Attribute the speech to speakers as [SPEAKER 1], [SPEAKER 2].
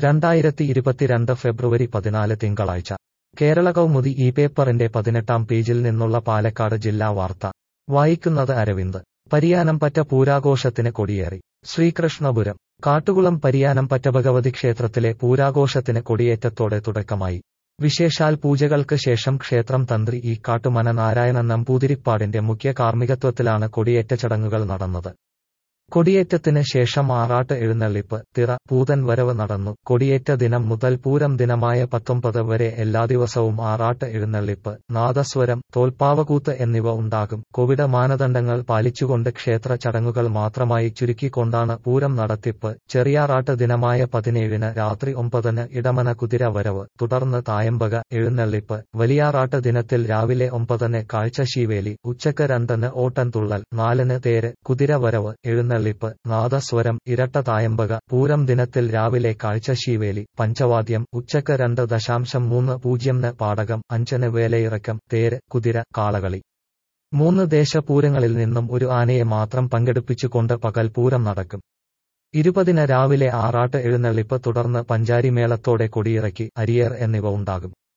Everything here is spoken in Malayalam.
[SPEAKER 1] രണ്ടായിരത്തി ഇരുപത്തിരണ്ട് ഫെബ്രുവരി പതിനാല് തിങ്കളാഴ്ച കേരള കൗമുദി ഈ പേപ്പറിന്റെ പതിനെട്ടാം പേജിൽ നിന്നുള്ള പാലക്കാട് ജില്ലാ വാർത്ത വായിക്കുന്നത് അരവിന്ദ് പരിയാനംപറ്റ പൂരാഘോഷത്തിന് കൊടിയേറി ശ്രീകൃഷ്ണപുരം കാട്ടുകുളം പരിയാനംപറ്റ ഭഗവതി ക്ഷേത്രത്തിലെ പൂരാഘോഷത്തിന് കൊടിയേറ്റത്തോടെ തുടക്കമായി വിശേഷാൽ പൂജകൾക്ക് ശേഷം ക്ഷേത്രം തന്ത്രി ഈ കാട്ടുമന നാരായണൻ നമ്പൂതിരിപ്പാടിന്റെ മുഖ്യ കാർമ്മികത്വത്തിലാണ് കൊടിയേറ്റ ചടങ്ങുകൾ നടന്നത് കൊടിയേറ്റത്തിന് ശേഷം ആറാട്ട് എഴുന്നള്ളിപ്പ് തിറ പൂതൻ വരവ് നടന്നു കൊടിയേറ്റ ദിനം മുതൽ പൂരം ദിനമായ പത്തൊമ്പത് വരെ എല്ലാ ദിവസവും ആറാട്ട് എഴുന്നള്ളിപ്പ് നാദസ്വരം തോൽപ്പാവകൂത്ത് എന്നിവ ഉണ്ടാകും കോവിഡ് മാനദണ്ഡങ്ങൾ പാലിച്ചുകൊണ്ട് ക്ഷേത്ര ചടങ്ങുകൾ മാത്രമായി ചുരുക്കിക്കൊണ്ടാണ് പൂരം നടത്തിപ്പ് ചെറിയാറാട്ട് ദിനമായ പതിനേഴിന് രാത്രി ഒമ്പതിന് ഇടമന കുതിര വരവ് തുടർന്ന് തായമ്പക എഴുന്നള്ളിപ്പ് വലിയാറാട്ട് ദിനത്തിൽ രാവിലെ ഒമ്പതിന് കാഴ്ച ശീവേലി ഉച്ചക്ക് രണ്ടിന് ഓട്ടൻതുള്ളൽ നാലിന് തേര് കുതിര വരവ് എഴുന്നള്ളി എഴുന്നള്ളിപ്പ് നാദസ്വരം ഇരട്ട തായമ്പക പൂരം ദിനത്തിൽ രാവിലെ കാഴ്ച ശീവേലി പഞ്ചവാദ്യം ഉച്ചക്ക് രണ്ട് ദശാംശം മൂന്ന് പൂജ്യംന് പാടകം അഞ്ചിന് വേലയിറക്കം തേര് കുതിര കാളകളി മൂന്ന് ദേശപൂരങ്ങളിൽ നിന്നും ഒരു ആനയെ മാത്രം പങ്കെടുപ്പിച്ചുകൊണ്ട് പകൽ പൂരം നടക്കും ഇരുപതിന് രാവിലെ ആറാട്ട് എഴുന്നള്ളിപ്പ് തുടർന്ന് പഞ്ചാരി മേളത്തോടെ കൊടിയിറക്കി അരിയേർ എന്നിവ ഉണ്ടാകും